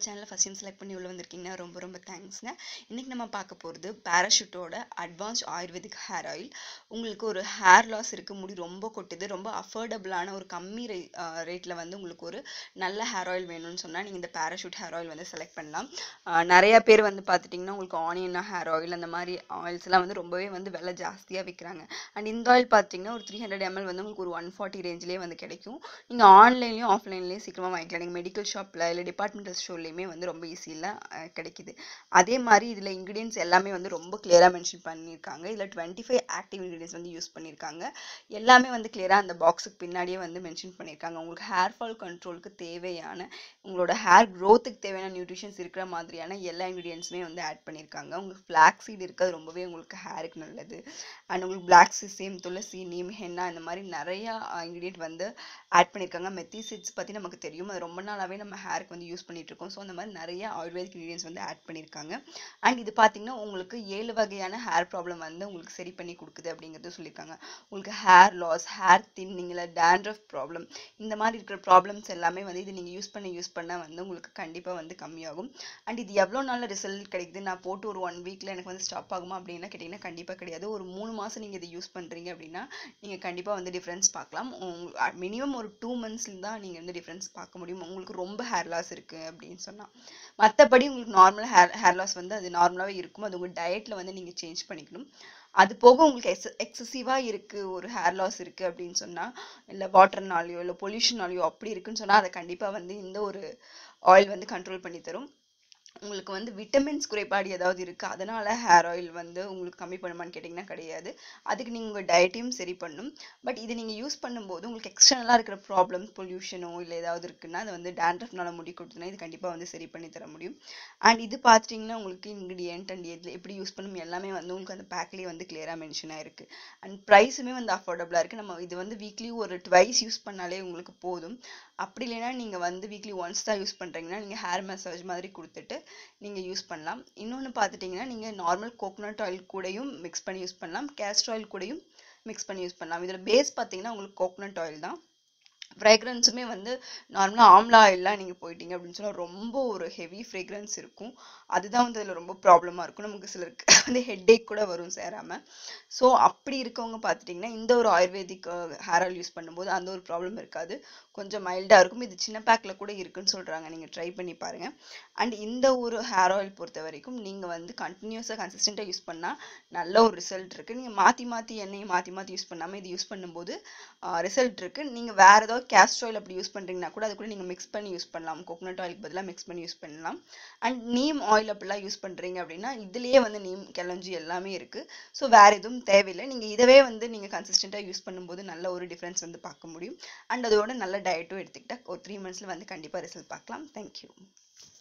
சேனலை first time select பண்ணி உள்ள வந்திருக்கீங்கன்னா ரொம்ப ரொம்ப தேங்க்ஸ்ங்க இன்றைக்கி நம்ம பார்க்க போகிறது பேராஷூட்டோட அட்வான்ஸ் ஆயுர்வேதிக் ஹேர் ஆயில் உங்களுக்கு ஒரு ஹேர் லாஸ் இருக்குது முடி ரொம்ப கொட்டுது ரொம்ப அஃபோர்டபுளான ஒரு கம்மி ரே ரேட்டில் வந்து உங்களுக்கு ஒரு நல்ல ஹேர் ஆயில் வேணும்னு சொன்னால் நீங்கள் இந்த பேராஷூட் ஹேர் ஆயில் வந்து செலக்ட் பண்ணலாம் ஆஹ் நிறைய பேர் வந்து பார்த்துட்டிங்கன்னா உங்களுக்கு ஆனியன் ஹேர் ஆயில் அந்த மாதிரி ஆயில்ஸ்லாம் வந்து ரொம்பவே வந்து விலை ஜாஸ்தியாக விற்கிறாங்க அண்ட் இந்த ஆயில் பார்த்தீங்கன்னா ஒரு த்ரீ ஹண்ட்ரட் எம்எல் வந்து உங்களுக்கு ஒரு ஒன் ஃபார்ட்டி ரேஞ்சிலே வந்து கிடைக்கும் நீங்கள் ஆன்லைன்லேயும் ஆஃப்லைன்லேயும் சீக்கிரமாக வாங்கிக்கலாம் நீங்கள் மெடிக்கல் ஷாப்பில் இல்லை டிபார்ட்மெண்டல் ஸ்டோர்லேயுமே வந்து ரொம்ப ஈஸியில் கிடைக்குது அதே மாதிரி இதில் இன்க்ரீடியன்ஸ் எல்லாமே வந்து ரொம்ப கிளியராக மென்ஷன் பண்ணியிருக்காங்க இதில் டுவெண்ட்டி ஃபைவ் ஆக்டிவ் இன்க்ரீடியன்ஸ் வந்து யூஸ் பண்ணியிருக்காங்க எல்லாமே வந்து கிளியராக அந்த பாக்ஸுக்கு பின்னாடியே வந்து மென்ஷன் பண்ணியிருக்காங்க உங்களுக்கு ஹேர் ஃபால் கண்ட்ரோலுக்கு தேவையான உங்களோட ஹேர் க்ரோத்துக்கு தேவையான நியூட்ரிஷன்ஸ் இருக்கிற மாதிரியான எல்லா இன்க்ரீடியன்ஸுமே வந்து ஆட் பண்ணியிருக்காங்க உங்களுக்கு ஃப்ளாக் சீட் இருக்கிறது ரொம்பவே உங்களுக்கு ஹேருக்கு நல்லது அண்ட் உங்களுக்கு black sesame tulsi neem henna இந்த மாதிரி நிறையா இன்க்ரீடியன்ட் வந்து ஆட் பண்ணியிருக்காங்க மெத்தி சீட்ஸ் பற்றி நமக்கு தெரியும் அது ரொம்ப நாளாகவே நம்ம ஹேருக்கு வந்து யூஸ் பண்ணிட்டு இருக்கோம் ஸோ அந்த மாதிரி நிறைய ஆயுர்வேதிக் இன்க்ரீடியன்ஸ் வந்து ஆட் பண்ணியிருக்காங்க அண்ட் இது பார்த்தீங்கன்னா உங்களுக்கு ஏழு வகையான ஹேர் ப்ராப்ளம் வந்து உங்களுக்கு சரி பண்ணி கொடுக்குது அப்படிங்கிறது சொல்லியிருக்காங்க உங்களுக்கு ஹேர் லாஸ் ஹேர் தின்னிங் இல்லை டேண்ட்ரஃப் ப்ராப்ளம் இந்த மாதிரி இருக்கிற ப்ராப்ளம்ஸ் எல்லாமே வந்து இது நீங்கள் யூஸ் பண்ண யூஸ் பண்ண வந்து உங்களுக்கு கண்டிப்பாக வந்து கம்மியாகும் அண்ட் இது எவ்வளோ நாள் ரிசல்ட் கிடைக்குது நான் போட்டு ஒரு ஒன் வீக்கில் எனக்கு வந்து ஸ்டாப் ஆகுமா அப்படின்னா கேட்டிங்கன்னா கண்டிப்பாக கிடையாது ஒரு மூணு மாதம் நீங்கள் இதை யூஸ் பண்ணுறீங்க அப்படின்னா நீங்கள் கண்டிப்பாக வந்து டிஃப்ரென்ஸ் பார்க்கலாம் மினிமம் ஒரு டூ மந்த்ஸ்ல தான் நீங்கள் வந்து டிஃப்ரென்ஸ் பார்க்க முடியும் உங்களுக்கு ரொம்ப ஹேர் லாஸ் இருக்குது அப்படின்னு சொன்னால் மற்றபடி உங்களுக்கு நார்மல் ஹேர் ஹேர் லாஸ் வந்து அது நார்மலாகவே இருக்கும் அது உங்கள் டயட்டில் வந்து நீங்கள் சேஞ்ச் பண்ணிக்கணும் அது போக உங்களுக்கு எக்ஸ எக்ஸசிவாக இருக்குது ஒரு ஹேர் லாஸ் இருக்குது அப்படின்னு சொன்னால் இல்லை வாட்டர்னாலையோ இல்லை பொல்யூஷனாலையோ அப்படி இருக்குன்னு சொன்னால் அதை கண்டிப்பாக வந்து இந்த ஒரு ஆயில் வந்து கண்ட்ரோல் பண்ணி தரும் உங்களுக்கு வந்து விட்டமின்ஸ் குறைபாடு ஏதாவது இருக்குது அதனால் ஹேர் ஆயில் வந்து உங்களுக்கு கம்மி பண்ணுமான்னு கேட்டிங்கன்னா கிடையாது அதுக்கு நீங்கள் உங்கள் டயட்டையும் சரி பண்ணும் பட் இது நீங்கள் யூஸ் பண்ணும்போது உங்களுக்கு எக்ஸ்டர்னலாக இருக்கிற ப்ராப்ளம் பொல்யூஷனோ இல்லை ஏதாவது இருக்குன்னா அது வந்து டேண்ட்ரஃப்னால முடி கொடுத்துனா இது கண்டிப்பாக வந்து சரி பண்ணி தர முடியும் அண்ட் இது பார்த்துட்டிங்கன்னா உங்களுக்கு இன்க்ரீடியன்ட் அண்ட் எதில் எப்படி யூஸ் பண்ணணும் எல்லாமே வந்து உங்களுக்கு அந்த பேக்லேயே வந்து கிளியராக மென்ஷன் ஆயிருக்கு அண்ட் ப்ரைஸுமே வந்து அஃபோர்டபுளாக இருக்குது நம்ம இது வந்து வீக்லி ஒரு ட்வைஸ் யூஸ் பண்ணாலே உங்களுக்கு போதும் அப்படி இல்லைன்னா நீங்கள் வந்து வீக்லி ஒன்ஸ் தான் யூஸ் பண்ணுறீங்கன்னா நீங்கள் ஹேர் மசாஜ் மாதிரி கொடுத்துட்டு நீங்கள் யூஸ் பண்ணலாம் இன்னொன்று பார்த்துட்டிங்கன்னா நீங்கள் நார்மல் கோகோனட் ஆயில் கூடயும் மிக்ஸ் பண்ணி யூஸ் பண்ணலாம் கேஸ்டர் ஆயில் கூடயும் மிக்ஸ் பண்ணி யூஸ் பண்ணலாம் இதில் பேஸ் பார்த்தீங்கன்னா உங்களுக்கு கோகோனட் ஆயில் தான் ஃப்ரேக்ரன்ஸுமே வந்து நார்மலாக ஆம்லா ஆயிலெலாம் நீங்கள் போயிட்டீங்க அப்படின்னு சொன்னால் ரொம்ப ஒரு ஹெவி ஃப்ரேக்ரன்ஸ் இருக்கும் அதுதான் வந்து அதில் ரொம்ப ப்ராப்ளமாக இருக்கும் நமக்கு சிலருக்கு வந்து ஹெட்டேக் கூட வரும் சேராமல் ஸோ அப்படி இருக்கவங்க பார்த்துட்டிங்கன்னா இந்த ஒரு ஆயுர்வேதிக் ஹேர் ஆயில் யூஸ் பண்ணும்போது அந்த ஒரு ப்ராப்ளம் இருக்காது கொஞ்சம் மைல்டாக இருக்கும் இது சின்ன பேக்கில் கூட இருக்குன்னு சொல்கிறாங்க நீங்கள் ட்ரை பண்ணி பாருங்கள் அண்ட் இந்த ஒரு ஹேர் ஆயில் பொறுத்த வரைக்கும் நீங்கள் வந்து கண்டினியூஸாக கன்சிஸ்டண்ட்டாக யூஸ் பண்ணால் நல்ல ஒரு ரிசல்ட் இருக்குது நீங்கள் மாற்றி மாற்றி எண்ணெயை மாற்றி மாற்றி யூஸ் பண்ணாமல் இது யூஸ் பண்ணும்போது ரிசல்ட் இருக்குது நீங்கள் வேறு ஏதாவது கேஸ்ட் ஆயில் அப்படி யூஸ் பண்ணுறீங்கன்னா கூட அது கூட நீங்கள் மிக்ஸ் பண்ணி யூஸ் பண்ணலாம் கோகோனட் ஆயிலுக்கு பதிலாக மிக்ஸ் பண்ணி யூஸ் பண்ணலாம் அண்ட் நீம் ஆயில் அப்படிலாம் யூஸ் பண்ணுறீங்க அப்படின்னா இதுலேயே வந்து நீம் கிளஞ்சி எல்லாமே இருக்குது ஸோ வேறு எதுவும் தேவையில்லை நீங்கள் இதவே வந்து நீங்கள் கன்சிஸ்டண்ட்டாக யூஸ் பண்ணும்போது நல்ல ஒரு டிஃப்ரென்ஸ் வந்து பார்க்க முடியும் அண்ட் அதோட நல்ல டயட்டும் எடுத்துக்கிட்டால் ஒரு த்ரீ மந்த்ஸில் வந்து கண்டிப்பாக ரிசல்ட் பார்க்கலாம் தேங்க்யூ